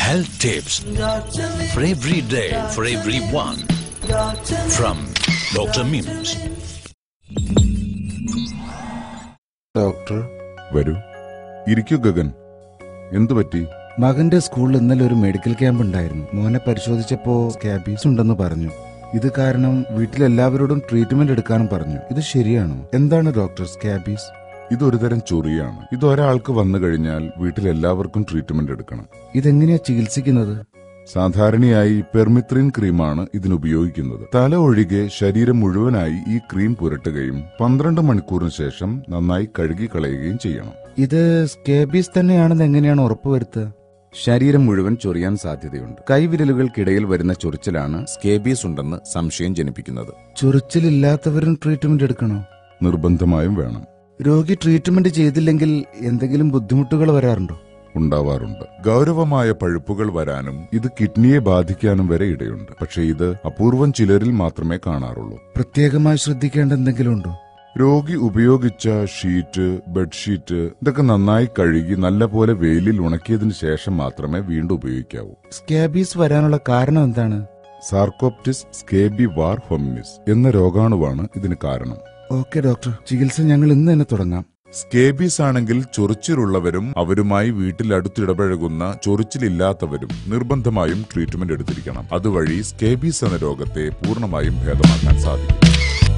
Health tips for every day, for everyone. From Dr. Mims. Doctor വരൂ ഇരിക്കൂ ഗഗൻ എന്തു പറ്റി മകന്റെ സ്കൂളിൽ ഇന്നലെ ഒരു മെഡിക്കൽ ക്യാമ്പ് ഉണ്ടായിരുന്നു മോനെ പരിശോധിച്ചപ്പോ സ്കാബീസ് ഉണ്ടെന്ന് പറഞ്ഞു ഇത് കാരണം വീട്ടിലെല്ലാവരോടും ട്രീറ്റ്മെന്റ് എടുക്കാനും പറഞ്ഞു ഇത് ശരിയാണോ എന്താണ് ഡോക്ടർ സ്കാബീസ് ഇതൊരു തരം ചൊറിയാണ് ഇത് ഒരാൾക്ക് വന്നു കഴിഞ്ഞാൽ വീട്ടിൽ എല്ലാവർക്കും ട്രീറ്റ്മെന്റ് എടുക്കണം ഇതെങ്ങനെയാ ചികിത്സിക്കുന്നത് സാധാരണയായി പെർമിത്രിൻ ക്രീമാണ് ഇതിന് ഉപയോഗിക്കുന്നത് തല ഒഴികെ ശരീരം മുഴുവനായി ഈ ക്രീം പുരട്ടുകയും പന്ത്രണ്ട് മണിക്കൂറിന് ശേഷം നന്നായി കഴുകി കളയുകയും ചെയ്യണം ഇത് സ്കാബീസ് തന്നെയാണെന്ന് എങ്ങനെയാണ് ഉറപ്പുവരുത്തുക ശരീരം മുഴുവൻ ചൊറിയാൻ സാധ്യതയുണ്ട് കൈവിരലുകൾക്കിടയിൽ വരുന്ന ചൊറിച്ചിലാണ് സ്കേബീസ് ഉണ്ടെന്ന് സംശയം ജനിപ്പിക്കുന്നത് ചൊറിച്ചിലില്ലാത്തവരും ട്രീറ്റ്മെന്റ് എടുക്കണോ നിർബന്ധമായും വേണം രോഗി ട്രീറ്റ്മെന്റ് ചെയ്തില്ലെങ്കിൽ എന്തെങ്കിലും ബുദ്ധിമുട്ടുകൾ വരാറുണ്ടോ ഉണ്ടാവാറുണ്ട് ഗൗരവമായ പഴുപ്പുകൾ വരാനും ഇത് കിഡ്നിയെ ബാധിക്കാനും വരെ ഇടയുണ്ട് പക്ഷേ ഇത് അപൂർവം ചിലരിൽ മാത്രമേ കാണാറുള്ളൂ പ്രത്യേകമായി ശ്രദ്ധിക്കേണ്ട എന്തെങ്കിലും ഉണ്ടോ രോഗി ഉപയോഗിച്ച ഷീറ്റ് ബെഡ്ഷീറ്റ് ഇതൊക്കെ നന്നായി കഴുകി നല്ലപോലെ വെയിലിൽ ഉണക്കിയതിനു ശേഷം മാത്രമേ വീണ്ടും ഉപയോഗിക്കാവൂ സ്കാബീസ് വരാനുള്ള കാരണം എന്താണ് സാർക്കോപ്റ്റിസ് സ്കേബി വാർ ഹൊമിനിസ് എന്ന രോഗാണുവാണ് ഇതിന് കാരണം ഓക്കെ ഡോക്ടർ ചികിത്സ ഞങ്ങൾ ഇന്ന് തന്നെ തുടങ്ങാം സ്കേബീസ് ആണെങ്കിൽ ചൊറിച്ചിലുള്ളവരും അവരുമായി വീട്ടിൽ അടുത്തിടപഴകുന്ന ചൊറിച്ചിലില്ലാത്തവരും നിർബന്ധമായും ട്രീറ്റ്മെന്റ് എടുത്തിരിക്കണം അതുവഴി സ്കേബീസ് എന്ന രോഗത്തെ പൂർണ്ണമായും ഭേദമാക്കാൻ സാധിക്കും